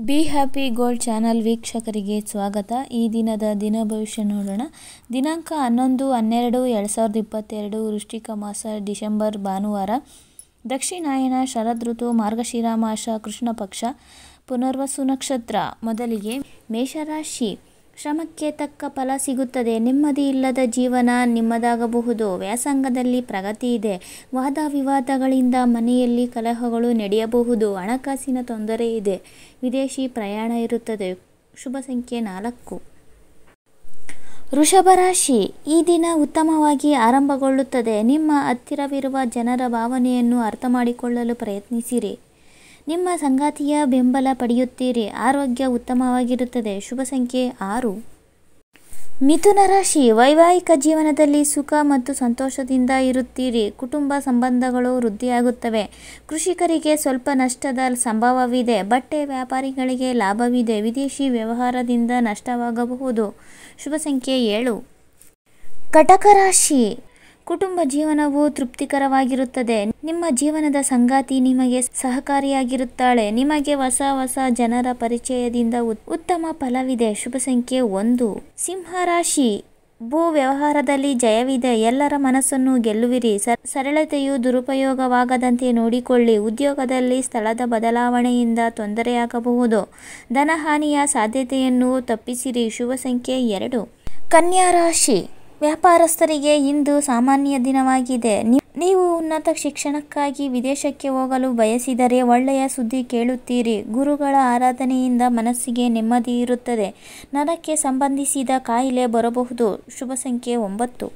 be happy gold channel ವೀಕ್ಷಕರಿಗೆ ಸ್ವಾಗತ ಈ ದಿನದ ದಿನ ಭವಿಷ್ಯ ನೋಡೋಣ ದಿನಾಂಕ ಹನ್ನೊಂದು ಹನ್ನೆರಡು ಎರಡು ಸಾವಿರದ ಇಪ್ಪತ್ತೆರಡು ವೃಶ್ಚಿಕ ಮಾಸ ಡಿಸೆಂಬರ್ ಭಾನುವಾರ ದಕ್ಷಿಣಾಯನ ಶರದ್ ಋತು ಮಾರ್ಗಶಿರ ಮಾಸ ಕೃಷ್ಣ ಪಕ್ಷ ಪುನರ್ವಸು ನಕ್ಷತ್ರ ಮೊದಲಿಗೆ ಮೇಷರಾಶಿ ಶ್ರಮಕ್ಕೆ ತಕ್ಕ ಫಲ ಸಿಗುತ್ತದೆ ನೆಮ್ಮದಿ ಇಲ್ಲದ ಜೀವನ ನಿಮ್ಮದಾಗಬಹುದು ವ್ಯಾಸಂಗದಲ್ಲಿ ಪ್ರಗತಿ ಇದೆ ವಾದ ವಿವಾದಗಳಿಂದ ಮನೆಯಲ್ಲಿ ಕಲಹಗಳು ನಡೆಯಬಹುದು ಹಣಕಾಸಿನ ತೊಂದರೆ ಇದೆ ವಿದೇಶಿ ಪ್ರಯಾಣ ಇರುತ್ತದೆ ಶುಭ ಸಂಖ್ಯೆ ನಾಲ್ಕು ವೃಷಭ ರಾಶಿ ಈ ದಿನ ಉತ್ತಮವಾಗಿ ಆರಂಭಗೊಳ್ಳುತ್ತದೆ ನಿಮ್ಮ ಹತ್ತಿರವಿರುವ ಜನರ ಭಾವನೆಯನ್ನು ಅರ್ಥ ಮಾಡಿಕೊಳ್ಳಲು ಪ್ರಯತ್ನಿಸಿರಿ ನಿಮ್ಮ ಸಂಗಾತಿಯ ಬೆಂಬಲ ಪಡೆಯುತ್ತೀರಿ ಆರೋಗ್ಯ ಉತ್ತಮವಾಗಿರುತ್ತದೆ ಶುಭ ಸಂಖ್ಯೆ ಆರು ಮಿಥುನ ರಾಶಿ ವೈವಾಹಿಕ ಜೀವನದಲ್ಲಿ ಸುಖ ಮತ್ತು ಸಂತೋಷದಿಂದ ಇರುತ್ತೀರಿ ಕುಟುಂಬ ಸಂಬಂಧಗಳು ವೃದ್ಧಿಯಾಗುತ್ತವೆ ಕೃಷಿಕರಿಗೆ ಸ್ವಲ್ಪ ನಷ್ಟದ ಸಂಭವವಿದೆ ಬಟ್ಟೆ ವ್ಯಾಪಾರಿಗಳಿಗೆ ಲಾಭವಿದೆ ವಿದೇಶಿ ವ್ಯವಹಾರದಿಂದ ನಷ್ಟವಾಗಬಹುದು ಶುಭ ಸಂಖ್ಯೆ ಏಳು ಕಟಕ ರಾಶಿ ಕುಟುಂಬ ಜೀವನವು ತೃಪ್ತಿಕರವಾಗಿರುತ್ತದೆ ನಿಮ್ಮ ಜೀವನದ ಸಂಗಾತಿ ನಿಮಗೆ ಸಹಕಾರಿಯಾಗಿರುತ್ತಾಳೆ ನಿಮಗೆ ಹೊಸ ಹೊಸ ಜನರ ಪರಿಚಯದಿಂದ ಉತ್ತಮ ಫಲವಿದೆ ಶುಭ ಸಂಖ್ಯೆ ಒಂದು ಸಿಂಹರಾಶಿ ಭೂ ವ್ಯವಹಾರದಲ್ಲಿ ಜಯವಿದೆ ಎಲ್ಲರ ಮನಸ್ಸನ್ನು ಗೆಲ್ಲುವಿರಿ ಸರಳತೆಯು ದುರುಪಯೋಗವಾಗದಂತೆ ನೋಡಿಕೊಳ್ಳಿ ಉದ್ಯೋಗದಲ್ಲಿ ಸ್ಥಳದ ಬದಲಾವಣೆಯಿಂದ ತೊಂದರೆಯಾಗಬಹುದು ಧನಹಾನಿಯ ಸಾಧ್ಯತೆಯನ್ನು ತಪ್ಪಿಸಿರಿ ಶುಭ ಸಂಖ್ಯೆ ಎರಡು ಕನ್ಯಾ ರಾಶಿ ವ್ಯಾಪಾರಸ್ಥರಿಗೆ ಇಂದು ಸಾಮಾನ್ಯ ದಿನವಾಗಿದೆ ನೀವು ಉನ್ನತ ಶಿಕ್ಷಣಕ್ಕಾಗಿ ವಿದೇಶಕ್ಕೆ ಹೋಗಲು ಬಯಸಿದರೆ ಒಳ್ಳೆಯ ಸುದ್ದಿ ಕೇಳುತ್ತೀರಿ ಗುರುಗಳ ಆರಾಧನೆಯಿಂದ ಮನಸ್ಸಿಗೆ ನೆಮ್ಮದಿ ಇರುತ್ತದೆ ನರಕ್ಕೆ ಸಂಬಂಧಿಸಿದ ಕಾಯಿಲೆ ಬರಬಹುದು ಶುಭ ಸಂಖ್ಯೆ ಒಂಬತ್ತು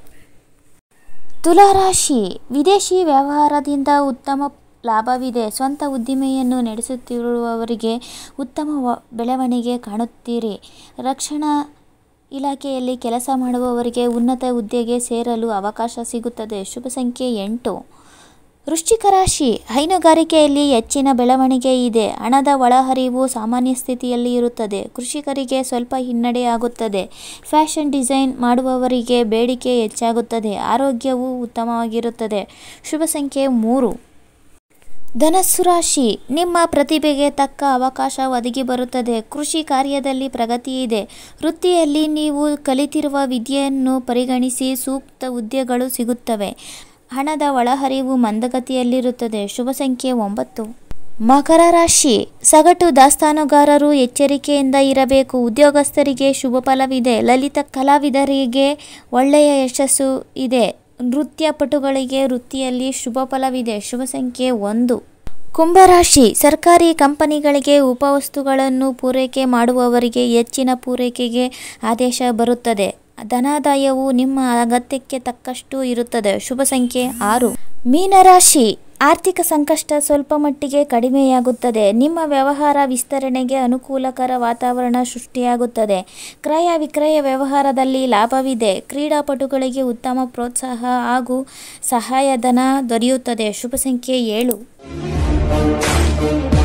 ತುಲಾರಾಶಿ ವಿದೇಶಿ ವ್ಯವಹಾರದಿಂದ ಉತ್ತಮ ಲಾಭವಿದೆ ಸ್ವಂತ ಉದ್ದಿಮೆಯನ್ನು ನಡೆಸುತ್ತಿರುವವರಿಗೆ ಉತ್ತಮ ಬೆಳವಣಿಗೆ ಕಾಣುತ್ತೀರಿ ರಕ್ಷಣಾ ಇಲಾಖೆಯಲ್ಲಿ ಕೆಲಸ ಮಾಡುವವರಿಗೆ ಉನ್ನತ ಹುದ್ದೆಗೆ ಸೇರಲು ಅವಕಾಶ ಸಿಗುತ್ತದೆ ಶುಭ ಸಂಖ್ಯೆ ಎಂಟು ವೃಶ್ಚಿಕ ರಾಶಿ ಹೈನುಗಾರಿಕೆಯಲ್ಲಿ ಹೆಚ್ಚಿನ ಬೆಳವಣಿಗೆ ಇದೆ ಹಣದ ಒಳಹರಿವು ಸಾಮಾನ್ಯ ಸ್ಥಿತಿಯಲ್ಲಿ ಇರುತ್ತದೆ ಕೃಷಿಕರಿಗೆ ಸ್ವಲ್ಪ ಹಿನ್ನಡೆಯಾಗುತ್ತದೆ ಫ್ಯಾಷನ್ ಡಿಸೈನ್ ಮಾಡುವವರಿಗೆ ಬೇಡಿಕೆ ಹೆಚ್ಚಾಗುತ್ತದೆ ಆರೋಗ್ಯವು ಉತ್ತಮವಾಗಿರುತ್ತದೆ ಶುಭ ಸಂಖ್ಯೆ ಮೂರು ಧನಸ್ಸು ರಾಶಿ ನಿಮ್ಮ ಪ್ರತಿಭೆಗೆ ತಕ್ಕ ಅವಕಾಶ ಒದಗಿ ಬರುತ್ತದೆ ಕೃಷಿ ಕಾರ್ಯದಲ್ಲಿ ಪ್ರಗತಿ ಇದೆ ವೃತ್ತಿಯಲ್ಲಿ ನೀವು ಕಲಿತಿರುವ ವಿದ್ಯೆಯನ್ನು ಪರಿಗಣಿಸಿ ಸೂಕ್ತ ಹುದ್ದೆಗಳು ಸಿಗುತ್ತವೆ ಹಣದ ಒಳಹರಿವು ಮಂದಗತಿಯಲ್ಲಿರುತ್ತದೆ ಶುಭ ಸಂಖ್ಯೆ ಒಂಬತ್ತು ಮಕರ ರಾಶಿ ಸಗಟು ದಾಸ್ತಾನುಗಾರರು ಎಚ್ಚರಿಕೆಯಿಂದ ಇರಬೇಕು ಉದ್ಯೋಗಸ್ಥರಿಗೆ ಶುಭ ಫಲವಿದೆ ಲಲಿತ ಕಲಾವಿದರಿಗೆ ಒಳ್ಳೆಯ ಯಶಸ್ಸು ಇದೆ ನೃತ್ಯ ಪಟುಗಳಿಗೆ ವೃತ್ತಿಯಲ್ಲಿ ಶುಭ ಫಲವಿದೆ ಶುಭ ಸಂಖ್ಯೆ ಒಂದು ಕುಂಭರಾಶಿ ಸರ್ಕಾರಿ ಕಂಪನಿಗಳಿಗೆ ಉಪವಸ್ತುಗಳನ್ನು ಪೂರೈಕೆ ಮಾಡುವವರಿಗೆ ಹೆಚ್ಚಿನ ಪೂರೈಕೆಗೆ ಆದೇಶ ಬರುತ್ತದೆ ಧನಾದಾಯವು ನಿಮ್ಮ ಅಗತ್ಯಕ್ಕೆ ತಕ್ಕಷ್ಟು ಇರುತ್ತದೆ ಶುಭ ಸಂಖ್ಯೆ ಆರು ಮೀನರಾಶಿ ಆರ್ಥಿಕ ಸಂಕಷ್ಟ ಸ್ವಲ್ಪ ಮಟ್ಟಿಗೆ ಕಡಿಮೆಯಾಗುತ್ತದೆ ನಿಮ್ಮ ವ್ಯವಹಾರ ವಿಸ್ತರಣೆಗೆ ಅನುಕೂಲಕರ ವಾತಾವರಣ ಸೃಷ್ಟಿಯಾಗುತ್ತದೆ ಕ್ರಯ ವಿಕ್ರಯ ವ್ಯವಹಾರದಲ್ಲಿ ಲಾಭವಿದೆ ಕ್ರೀಡಾಪಟುಗಳಿಗೆ ಉತ್ತಮ ಪ್ರೋತ್ಸಾಹ ಹಾಗೂ ಸಹಾಯಧನ ದೊರೆಯುತ್ತದೆ ಶುಭ ಸಂಖ್ಯೆ ಏಳು